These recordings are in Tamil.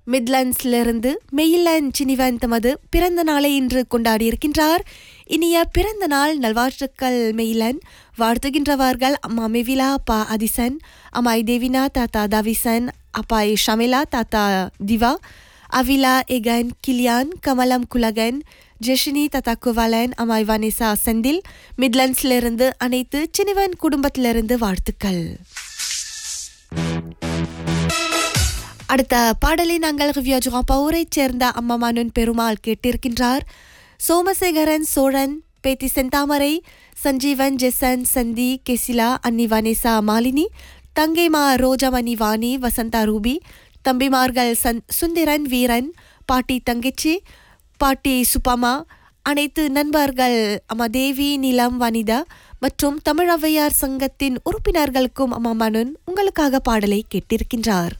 மிட்லண்ட்ஸிலிருந்து மெயிலன் சினிவன் தமது பிறந்த நாளை இன்று கொண்டாடியிருக்கின்றார் இனிய பிறந்த நாள் நல்வாழ்த்துக்கள் மெயிலன் வாழ்த்துகின்றவர்கள் அம்மா மெவிலா அப்பா அதிசன் அம்மாய் தேவினா தாத்தா தவிசன் அப்பாய் ஷமிலா தாத்தா திவா அவிலா எகன் கிலியான் கமலம் குலகன் ஜெஷினி தத்தா குவலன் அம்மாய் வனிசா செந்தில் மிட்லண்ட்ஸிலிருந்து அனைத்து சினிவன் குடும்பத்திலிருந்து வாழ்த்துக்கள் அடுத்த பாடலை நாங்கள் ரிவ்யாஜுகான் பவுரைச் சேர்ந்த அம்மா மானுன் பெருமாள் கேட்டிருக்கின்றார் சோமசேகரன் சோழன் பேத்தி செந்தாமரை Sanjeevan Jason Santhi Kesila Annie Vanessa Malini தங்கைமா ரோஜமணி வாணி வசந்தா ரூபி தம்பிமார்கள் சன் சுந்திரன் வீரன் பாட்டி தங்கச்சி பாட்டி சுப்பமா அனைத்து நண்பர்கள் அம்மா தேவி நிலம் வனிதா மற்றும் தமிழ் ஔவையார் சங்கத்தின் உறுப்பினர்களுக்கும் அம்மா மனுன் உங்களுக்காக பாடலை கேட்டிருக்கின்றார்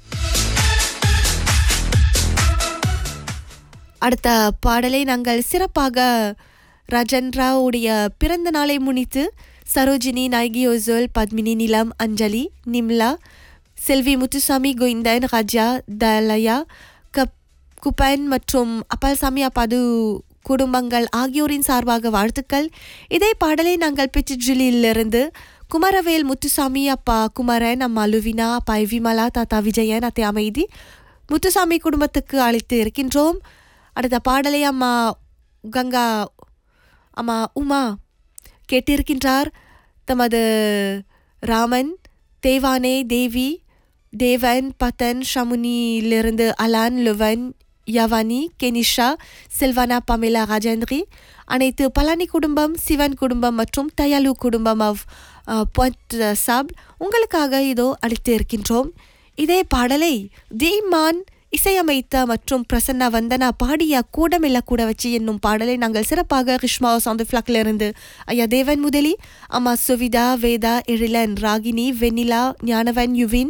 அடுத்த பாடலை நாங்கள் சிறப்பாக ரஜன் ராவுடைய பிறந்த நாளை முன்னிட்டு சரோஜினி நாயகியோசோல் பத்மினி நிலம் அஞ்சலி நிம்லா செல்வி முத்துசாமி கோவிந்தன் ராஜா தலயா கப் குப்பன் மற்றும் அப்பால்சாமி அப்பாது குடும்பங்கள் ஆகியோரின் சார்பாக வாழ்த்துக்கள் இதே பாடலை நாங்கள் பிச்சிஜிலிருந்து குமரவேல் முத்துசாமி அப்பா குமரன் அம்மா லுவினா அப்பா விமலா தாத்தா விஜயன் அத்தை அமைதி முத்துசாமி குடும்பத்துக்கு அழைத்து இருக்கின்றோம் அடுத்த பாடலை அம்மா கங்கா அம்மா உமா கேட்டிருக்கின்றார் தமது ராமன் தேவானே தேவி தேவன் பத்தன் ஷமுனியிலிருந்து அலான் லுவன் யவானி கெனிஷா சில்வானா பமிலா ராஜேந்திரி அனைத்து பழனி குடும்பம் சிவன் குடும்பம் மற்றும் தயாலு குடும்பம் ஆஃப் பொட் சாப் உங்களுக்காக இதோ அளித்து இருக்கின்றோம் இதே பாடலை தீமான் இசையமைத்த மற்றும் பிரசன்னா வந்தனா பாடிய கூடமில்ல கூட வச்சு என்னும் பாடலை நாங்கள் சிறப்பாக கிருஷ்மா சாந்து இருந்து ஐயா தேவன் முதலி அம்மா சுவிதா வேதா எழிலன் ராகினி வெண்ணிலா ஞானவன் யுவின்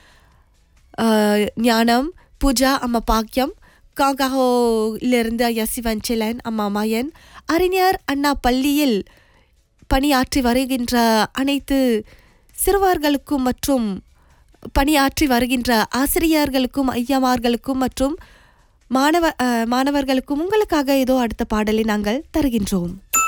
ஞானம் பூஜா அம்மா பாக்கியம் காங்காஹோலிருந்து ஐயா சிவன் செலன் அம்மா மாயன் அறிஞர் அண்ணா பள்ளியில் பணியாற்றி வருகின்ற அனைத்து சிறுவர்களுக்கும் மற்றும் பணியாற்றி வருகின்ற ஆசிரியர்களுக்கும் ஐயமார்களுக்கும் மற்றும் மாணவ மாணவர்களுக்கும் உங்களுக்காக ஏதோ அடுத்த பாடலை நாங்கள் தருகின்றோம்